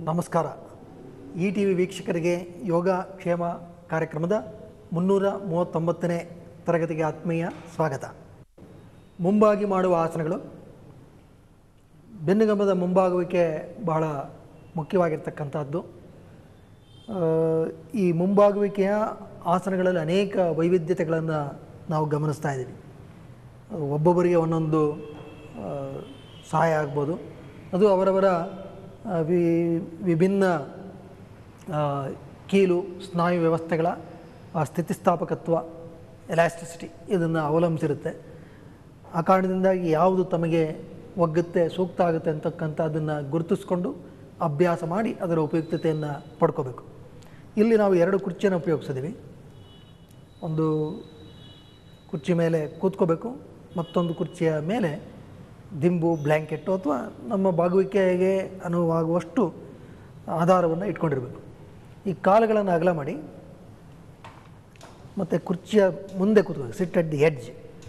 ನಮಸ್ಕಾರ E T V ವೀಕ್ಷಕರಿಗೆ ಯೋಗ ಕ್ಷೇಮ ಕಾರ್ಯಕ್ರಮದ ಮುನ್ನೂರ ಮೂವತ್ತೊಂಬತ್ತನೇ ತರಗತಿಗೆ ಆತ್ಮೀಯ ಸ್ವಾಗತ ಮುಂಬಾಗಿ ಮಾಡುವ ಆಸನಗಳು ಬೆನ್ನುಗಂಬದ ಮುಂಬಾಗುವಿಕೆ ಬಹಳ ಮುಖ್ಯವಾಗಿರ್ತಕ್ಕಂಥದ್ದು ಆ, ಈ ಮುಂಬಾಗುವಿಕೆಯ ಆಸನಗಳಲ್ಲಿ ಅನೇಕ ವೈವಿಧ್ಯತೆಗಳನ್ನು ನಾವು ಗಮನಿಸ್ತಾ ಇದ್ದೀವಿ ಒಬ್ಬೊಬ್ಬರಿಗೆ ಒಂದೊಂದು ಆ, ಸಹಾಯ ಆಗ್ಬೋದು ಅದು ಅವರವರ ಆ, ವಿ ವಿಭಿನ್ನ ಆ, ಕೀಲು ಸ್ನಾಯು ವ್ಯವಸ್ಥೆಗಳ ಆ ಸ್ಥಿತಿಸ್ಥಾಪಕತ್ವ ಎಲಾಸ್ಟಿಸಿಟಿ ಇದನ್ನು ಅವಲಂಬಿಸಿರುತ್ತೆ ಆ ಕಾರಣದಿಂದಾಗಿ ಯಾವುದು ತಮಗೆ ಒಗ್ಗುತ್ತೆ ಸೂಕ್ತ ಆಗುತ್ತೆ ಅಂತಕ್ಕಂಥದ್ದನ್ನು ಗುರುತಿಸ್ಕೊಂಡು ಅಭ್ಯಾಸ ಮಾಡಿ ಅದರ ಉಪಯುಕ್ತತೆಯನ್ನು ಪಡ್ಕೋಬೇಕು ಇಲ್ಲಿ ನಾವು ಎರಡು ಕುರ್ಚಿಯನ್ನು ಉಪಯೋಗಿಸಿದ್ದೀವಿ ಒಂದು ಕುರ್ಚಿ ಮೇಲೆ ಕೂತ್ಕೋಬೇಕು ಮತ್ತೊಂದು ಕುರ್ಚಿಯ ಮೇಲೆ ದಿಂಬು ಬ್ಲ್ಯಾಂಕೆಟ್ಟು ಅಥವಾ ನಮ್ಮ ಬಾಗುವಿಕೆಗೆ ಅನುವಾಗುವಷ್ಟು ಆಧಾರವನ್ನು ಇಟ್ಕೊಂಡಿರಬೇಕು ಈ ಕಾಲುಗಳನ್ನು ಅಗಲ ಮಾಡಿ ಮತ್ತು ಕುರ್ಚಿಯ ಮುಂದೆ ಕೂತ್ಕೋಬೇಕು sit at the edge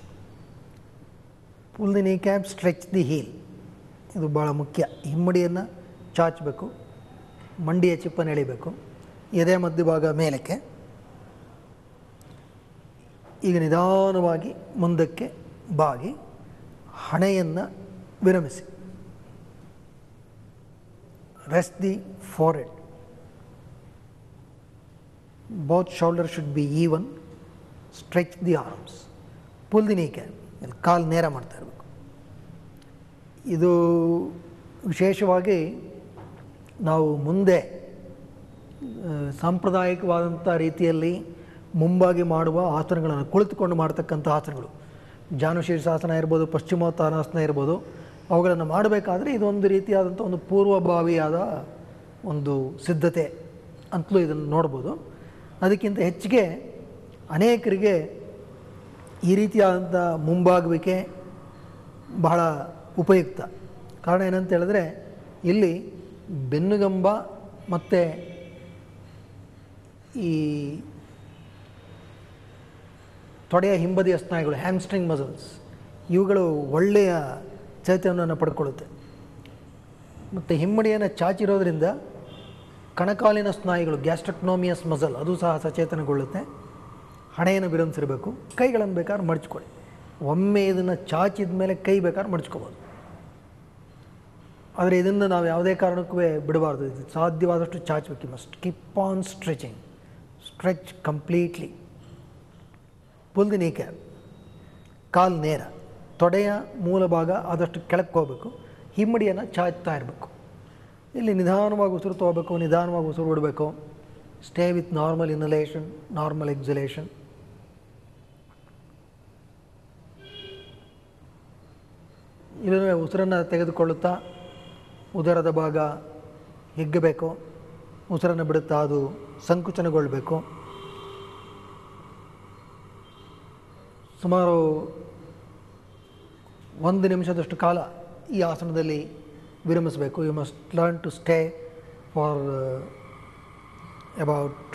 pull the kneecap stretch the heel ಇದು ಭಾಳ ಮುಖ್ಯ ಹಿಮ್ಮಡಿಯನ್ನು ಚಾಚಬೇಕು ಮಂಡಿಯ ಚಿಪ್ಪನ್ನು ಎಳಿಬೇಕು ಎದೆ ಮಧ್ಯಭಾಗ ಮೇಲಕ್ಕೆ ಈಗ ನಿಧಾನವಾಗಿ ಮುಂದಕ್ಕೆ ಬಾಗಿ ಹಣೆಯನ್ನು ವಿರಮಿಸಿ rest the forehead both shoulder should be even stretch the arms pull the kneecap ಇಲ್ಲಿ ಕಾಲು ನೇರ ಮಾಡ್ತಾ ಇರಬೇಕು ಇದು ವಿಶೇಷವಾಗಿ ನಾವು ಮುಂದೆ ಆ, ಸಾಂಪ್ರದಾಯಿಕವಾದಂಥ ರೀತಿಯಲ್ಲಿ ಮುಂಬಾಗಿ ಮಾಡುವ ಆಸನಗಳನ್ನು ಕುಳಿತುಕೊಂಡು ಮಾಡ್ತಕ್ಕಂಥ ಆಸನಗಳು ಜಾನುಶೀರ್ಷಾಸನ ಇರ್ಬೋದು ಪಶ್ಚಿಮೋತ್ತಾನಾಸನ ಇರ್ಬೋದು ಅವುಗಳನ್ನು ಮಾಡಬೇಕಾದ್ರೆ ಇದೊಂದು ರೀತಿಯಾದಂಥ ಒಂದು ಪೂರ್ವಭಾವಿಯಾದ ಒಂದು ಸಿದ್ಧತೆ ಅಂತಲೂ ಇದನ್ನು ನೋಡ್ಬೋದು ಅದಕ್ಕಿಂತ ಹೆಚ್ಚಿಗೆ ಅನೇಕರಿಗೆ ಈ ರೀತಿಯಾದಂಥ ಮುಂಬಾಗುವಿಕೆ ಬಹಳ ಉಪಯುಕ್ತ ಕಾರಣ ಏನಂತ ಹೇಳಿದ್ರೆ ಇಲ್ಲಿ ಬೆನ್ನುಗಂಬ ಮತ್ತು ಈ ತೊಡೆಯ ಹಿಂಬದಿಯ ಸ್ನಾಯುಗಳು ಹ್ಯಾಮ್ಸ್ಟ್ರಿಂಗ್ ಮಸಲ್ಸ್ ಇವುಗಳು ಒಳ್ಳೆಯ ಚೈತನ್ಯವನ್ನು ಪಡ್ಕೊಳ್ಳುತ್ತೆ ಮತ್ತು ಹಿಮ್ಮಡಿಯನ್ನು ಚಾಚಿರೋದ್ರಿಂದ ಕಣಕಾಲಿನ ಸ್ನಾಯುಗಳು ಗ್ಯಾಸ್ಟ್ರಕ್ನೋಮಿಯಸ್ ಮಸಲ್ ಅದು ಸಹ ಸಚೇತನಗೊಳ್ಳುತ್ತೆ ಹಣೆಯನ್ನು ವಿರಮಿಸಿರಬೇಕು ಕೈಗಳನ್ನು ಬೇಕಾದ್ರೆ ಮಡಚ್ಕೊಳ್ಳಿ ಒಮ್ಮೆ ಇದನ್ನು ಚಾಚಿದ ಮೇಲೆ ಕೈ ಬೇಕಾದ್ರೆ ಮಡಚ್ಕೋಬೋದು ಆದರೆ ಇದನ್ನು ನಾವು ಯಾವುದೇ ಕಾರಣಕ್ಕೂ ಬಿಡಬಾರ್ದು ಇದು ಸಾಧ್ಯವಾದಷ್ಟು ಚಾಚಬೇಕು must keep on stretching stretch completely pull the kneecap ಕಾಲು ನೇರ ತೊಡೆಯ ಮೂಲ ಭಾಗ ಆದಷ್ಟು ಕೆಳಕ್ಕೆ ಹೋಗಬೇಕು ಹಿಮ್ಮಡಿಯನ್ನು ಚಾಚ್ತಾ ಇರಬೇಕು ಇಲ್ಲಿ ನಿಧಾನವಾಗಿ ಉಸಿರು ತೊಗೋಬೇಕು ನಿಧಾನವಾಗಿ ಉಸಿರು ಬಿಡಬೇಕು stay with normal inhalation normal exhalation ಇದನ್ನು ಉಸಿರನ್ನು ತೆಗೆದುಕೊಳ್ಳುತ್ತಾ ಉದರದ ಭಾಗ ಹಿಗ್ಗಬೇಕು ಉಸಿರನ್ನು ಬಿಡುತ್ತಾ ಅದು ಸಂಕುಚನಗೊಳ್ಳಬೇಕು ಸುಮಾರು ಒಂದು ನಿಮಿಷದಷ್ಟು ಕಾಲ ಈ ಆಸನದಲ್ಲಿ ವಿರಮಿಸಬೇಕು you must learn to stay for about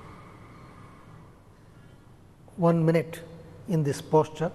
one minute in this posture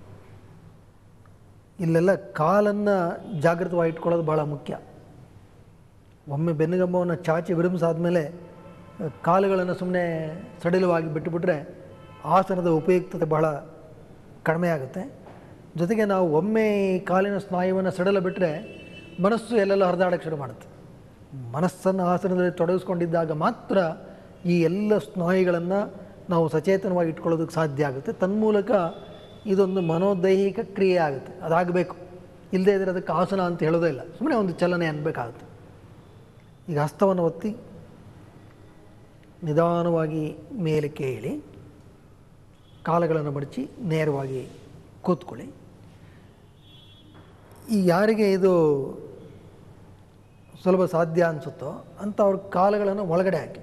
ಇಲ್ಲೆಲ್ಲ ಕಾಲನ್ನು ಜಾಗೃತವಾಗಿ ಇಟ್ಕೊಳ್ಳೋದು ಭಾಳ ಮುಖ್ಯ ಒಮ್ಮೆ ಬೆನ್ನುಗಂಬವನ್ನು ಚಾಚಿ ವಿರಮಿಸಾದ್ಮೇಲೆ ಕಾಲುಗಳನ್ನು ಸುಮ್ಮನೆ ಸಡಿಲವಾಗಿ ಬಿಟ್ಟುಬಿಟ್ರೆ ಆಸನದ ಉಪಯುಕ್ತತೆ ಬಹಳ ಕಡಿಮೆ ಆಗುತ್ತೆ ಜೊತೆಗೆ ನಾವು ಒಮ್ಮೆ ಈ ಕಾಲಿನ ಸ್ನಾಯುವನ್ನು ಸಡಿಲ ಬಿಟ್ಟರೆ ಮನಸ್ಸು ಎಲ್ಲೆಲ್ಲ ಹರಿದಾಡಕ್ಕೆ ಶುರು ಮಾಡುತ್ತೆ ಮನಸ್ಸನ್ನು ಆಸನದಲ್ಲಿ ತೊಡಗಿಸ್ಕೊಂಡಿದ್ದಾಗ ಮಾತ್ರ ಈ ಎಲ್ಲ ಸ್ನಾಯುಗಳನ್ನು ನಾವು ಸಚೇತನವಾಗಿ ಇಟ್ಕೊಳ್ಳೋದಕ್ಕೆ ಸಾಧ್ಯ ಆಗುತ್ತೆ ತನ್ಮೂಲಕ ಇದೊಂದು ಮನೋದೈಹಿಕ ಕ್ರಿಯೆ ಆಗುತ್ತೆ ಅದಾಗಬೇಕು ಇಲ್ಲದೇ ಇದ್ದರೆ ಅದಕ್ಕೆ ಆಸನ ಅಂತ ಹೇಳೋದೇ ಇಲ್ಲ ಸುಮ್ಮನೆ ಒಂದು ಚಲನೆ ಅನ್ಬೇಕಾಗುತ್ತೆ ಈಗ ಹಸ್ತವನ್ನು ಒತ್ತಿ ನಿಧಾನವಾಗಿ ಮೇಲಕ್ಕೆ ಏಳಿ ಕಾಲುಗಳನ್ನು ಮಡಚಿ ನೇರವಾಗಿ ಕೂತ್ಕೊಳ್ಳಿ ಈ ಯಾರಿಗೆ ಇದು ಸುಲಭ ಸಾಧ್ಯ ಅನಿಸುತ್ತೋ ಅಂತ ಅವ್ರ ಕಾಲುಗಳನ್ನು ಒಳಗಡೆ ಹಾಕಿ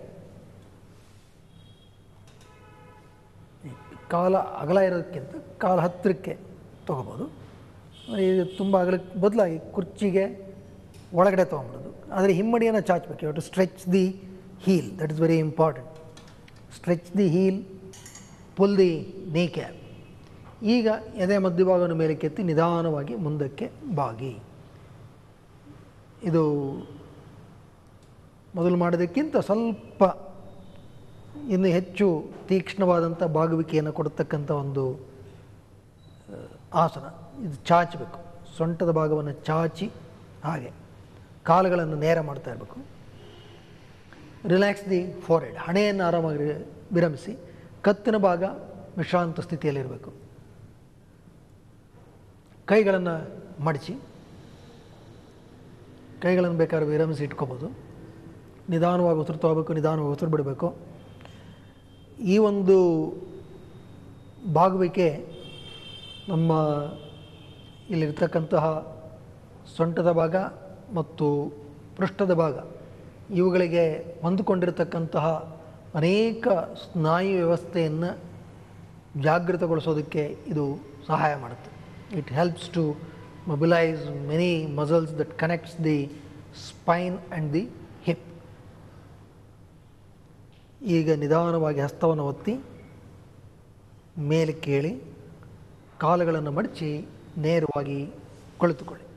ಈ ಕಾಲ ಅಗಲ ಇರೋದಕ್ಕಿಂತ ಕಾಲ ಹತ್ತಿರಕ್ಕೆ ತೊಗೋಬೋದು ಇದು ತುಂಬ ಅಗಲಕ್ಕೆ ಬದಲಾಗಿ ಕುರ್ಚಿಗೆ ಒಳಗಡೆ ತೊಗೊಂಬಿಡೋದು ಆದರೆ ಹಿಮ್ಮಡಿಯನ್ನು ಚಾಚಬೇಕು you to stretch the heel that is very important stretch the heel pull the kneecap ಈಗ ಎದೆ ಮಧ್ಯಭಾಗವನ್ನು ಮೇಲಕ್ಕೆತ್ತಿ ನಿಧಾನವಾಗಿ ಮುಂದಕ್ಕೆ ಬಾಗಿ ಇದು ಮೊದಲು ಮಾಡೋದಕ್ಕಿಂತ ಸ್ವಲ್ಪ ಇನ್ನು ಹೆಚ್ಚು ತೀಕ್ಷ್ಣವಾದಂಥ ಬಾಗುವಿಕೆಯನ್ನು ಕೊಡತಕ್ಕಂಥ ಒಂದು ಆ, ಆಸನ ಇದು ಚಾಚಬೇಕು ಸೊಂಟದ ಭಾಗವನ್ನು ಚಾಚಿ ಹಾಗೆ ಕಾಲುಗಳನ್ನು ನೇರ ಮಾಡ್ತಾ ಇರಬೇಕು ರಿಲ್ಯಾಕ್ಸ್ ದಿ ಫೋರೆಡ್ ಹಣೆಯನ್ನು ಆರಾಮಾಗಿ ವಿರಮಿಸಿ ಕತ್ತಿನ ಭಾಗ ವಿಶ್ರಾಂತ ಸ್ಥಿತಿಯಲ್ಲಿರಬೇಕು ಕೈಗಳನ್ನು ಮಡಚಿ ಕೈಗಳನ್ನು ಬೇಕಾದ್ರೆ ವಿರಮಿಸಿ ಇಟ್ಕೋಬೋದು ನಿಧಾನವಾಗಿ ಉಸಿರು ತಗೋಬೇಕು ನಿಧಾನವಾಗಿ ಉಸಿರು ಬಿಡಬೇಕು ಈ ಒಂದು ಬಾಗುವಿಕೆ ನಮ್ಮ ಇಲ್ಲಿರ್ತಕ್ಕಂತಹ ಸೊಂಟದ ಭಾಗ ಮತ್ತು ಪೃಷ್ಠದ ಭಾಗ ಇವುಗಳಿಗೆ ಹೊಂದಿಕೊಂಡಿರತಕ್ಕಂತಹ ಅನೇಕ ಸ್ನಾಯು ವ್ಯವಸ್ಥೆಯನ್ನು ಜಾಗೃತಗೊಳಿಸೋದಕ್ಕೆ ಇದು ಸಹಾಯ ಮಾಡುತ್ತೆ it helps to mobilise many muscles that connects the spine and the hip ಈಗ ನಿಧಾನವಾಗಿ ಹಸ್ತವನ್ನು ಒತ್ತಿ ಮೇಲೆ ಕೇಳಿ ಕಾಲುಗಳನ್ನು ಮಡಚಿ ನೇರವಾಗಿ ಕುಳಿತುಕೊಳ್ಳಿ